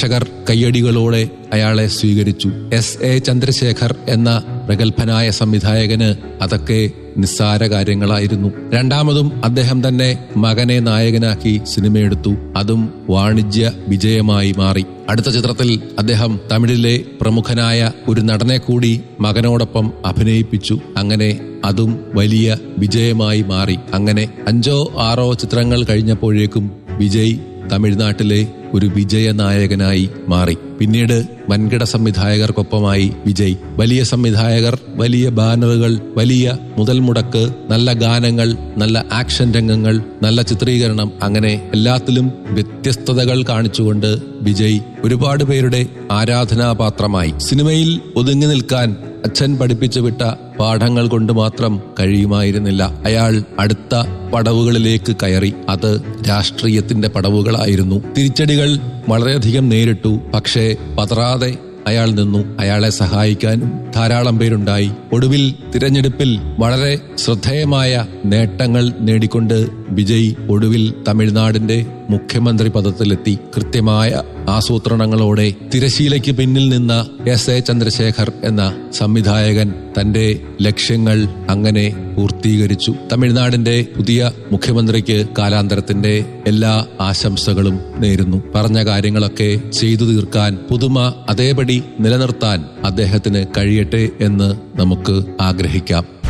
പ്രേക്ഷകർ കയ്യടികളോടെ അയാളെ സ്വീകരിച്ചു എസ് എ ചന്ദ്രശേഖർ എന്ന പ്രഗത്ഭനായ സംവിധായകന് അതൊക്കെ നിസ്സാര കാര്യങ്ങളായിരുന്നു രണ്ടാമതും അദ്ദേഹം തന്നെ മകനെ നായകനാക്കി സിനിമയെടുത്തു അതും വാണിജ്യ വിജയമായി മാറി അടുത്ത ചിത്രത്തിൽ അദ്ദേഹം തമിഴിലെ പ്രമുഖനായ ഒരു നടനെ കൂടി മകനോടൊപ്പം അഭിനയിപ്പിച്ചു അങ്ങനെ അതും വലിയ വിജയമായി മാറി അങ്ങനെ അഞ്ചോ ആറോ ചിത്രങ്ങൾ കഴിഞ്ഞപ്പോഴേക്കും വിജയ് തമിഴ്നാട്ടിലെ ഒരു വിജയനായകനായി മാറി പിന്നീട് വൻകിട സംവിധായകർക്കൊപ്പമായി വിജയ് വലിയ സംവിധായകർ വലിയ ബാനറുകൾ വലിയ മുതൽ മുടക്ക് നല്ല ഗാനങ്ങൾ നല്ല ആക്ഷൻ രംഗങ്ങൾ നല്ല ചിത്രീകരണം അങ്ങനെ എല്ലാത്തിലും വ്യത്യസ്തതകൾ കാണിച്ചുകൊണ്ട് വിജയ് ഒരുപാട് പേരുടെ ആരാധനാപാത്രമായി സിനിമയിൽ ഒതുങ്ങി നിൽക്കാൻ അച്ഛൻ പഠിപ്പിച്ചു വിട്ട പാഠങ്ങൾ കൊണ്ട് മാത്രം കഴിയുമായിരുന്നില്ല അയാൾ അടുത്ത പടവുകളിലേക്ക് കയറി അത് രാഷ്ട്രീയത്തിന്റെ പടവുകളായിരുന്നു തിരിച്ചടികൾ വളരെയധികം നേരിട്ടു പക്ഷേ പതറാതെ അയാൾ നിന്നു അയാളെ സഹായിക്കാനും ധാരാളം പേരുണ്ടായി ഒടുവിൽ തിരഞ്ഞെടുപ്പിൽ വളരെ ശ്രദ്ധേയമായ നേട്ടങ്ങൾ നേടിക്കൊണ്ട് വിജയ് ഒടുവിൽ തമിഴ്നാടിന്റെ മുഖ്യമന്ത്രി പദത്തിലെത്തി കൃത്യമായ ആസൂത്രണങ്ങളോടെ തിരശീലയ്ക്ക് പിന്നിൽ നിന്ന എസ് എ ചന്ദ്രശേഖർ എന്ന സംവിധായകൻ തന്റെ ലക്ഷ്യങ്ങൾ അങ്ങനെ പൂർത്തീകരിച്ചു തമിഴ്നാടിന്റെ പുതിയ മുഖ്യമന്ത്രിക്ക് കാലാന്തരത്തിന്റെ എല്ലാ ആശംസകളും നേരുന്നു പറഞ്ഞ കാര്യങ്ങളൊക്കെ ചെയ്തു തീർക്കാൻ പുതുമ അതേപടി നിലനിർത്താൻ അദ്ദേഹത്തിന് കഴിയട്ടെ എന്ന് നമുക്ക് ആഗ്രഹിക്കാം